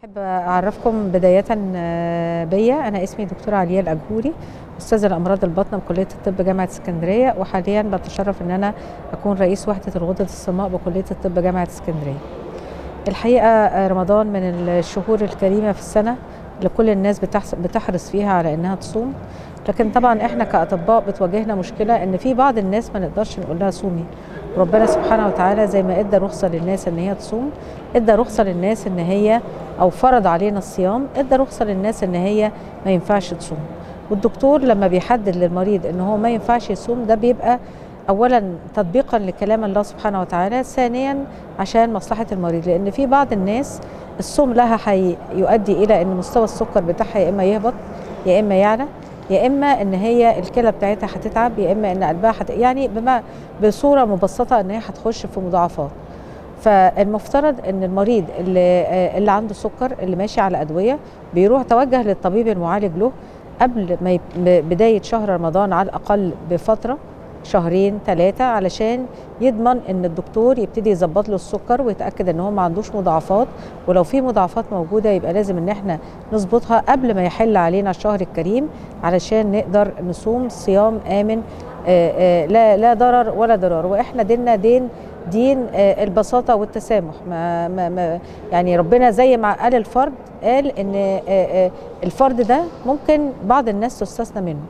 أحب أعرفكم بداية بيا أنا اسمي دكتورة عليا الأجهوري أستاذة الأمراض الباطنة بكلية الطب جامعة اسكندرية وحاليا بتشرف إن أنا أكون رئيس وحدة الغدد الصماء بكلية الطب جامعة اسكندرية. الحقيقة رمضان من الشهور الكريمة في السنة اللي كل الناس بتحرص فيها على إنها تصوم لكن طبعا إحنا كأطباء بتواجهنا مشكلة إن في بعض الناس ما نقدرش نقول لها صومي ربنا سبحانه وتعالى زي ما ادى رخصه للناس ان هي تصوم ادى رخصه للناس ان هي او فرض علينا الصيام ادى رخصه للناس ان هي ما ينفعش تصوم والدكتور لما بيحدد للمريض ان هو ما ينفعش يصوم ده بيبقى اولا تطبيقا لكلام الله سبحانه وتعالى ثانيا عشان مصلحه المريض لان في بعض الناس الصوم لها هيؤدي الى ان مستوى السكر بتاعها يا اما يهبط يا اما يعلى يا اما ان هي الكلى بتاعتها هتتعب يا اما ان قلبها حت... يعني بما بصوره مبسطه ان هي هتخش في مضاعفات فالمفترض ان المريض اللي اللي عنده سكر اللي ماشي على ادويه بيروح توجه للطبيب المعالج له قبل ما ي... بدايه شهر رمضان على الاقل بفتره شهرين ثلاثة علشان يضمن ان الدكتور يبتدي يظبط له السكر ويتاكد ان هو ما عندوش مضاعفات ولو في مضاعفات موجوده يبقى لازم ان احنا نظبطها قبل ما يحل علينا الشهر الكريم علشان نقدر نصوم صيام امن آآ آآ لا لا ضرر ولا ضرار واحنا ديننا دين دين البساطه والتسامح ما, ما, ما يعني ربنا زي ما قال الفرد قال ان الفرد ده ممكن بعض الناس تستثنى منه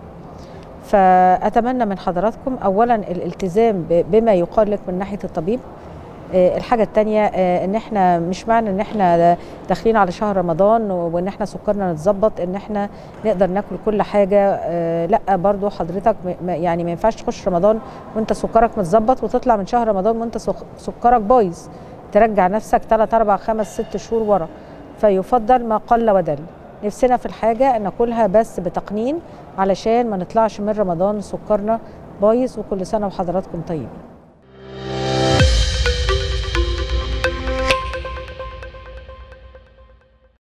فأتمنى من حضراتكم أولا الالتزام بما يقال لك من ناحية الطبيب الحاجة التانية ان احنا مش معنى ان احنا داخلين على شهر رمضان وان احنا سكرنا نتظبط ان احنا نقدر ناكل كل حاجة لا برضو حضرتك يعني ما ينفعش تخش رمضان وانت سكرك متظبط وتطلع من شهر رمضان وانت سكرك بايظ ترجع نفسك 3 4 5 6 شهور ورا فيفضل ما قل ودل نفسنا في الحاجة ناكلها بس بتقنين علشان ما نطلعش من رمضان سكرنا بايظ وكل سنة وحضراتكم طيبين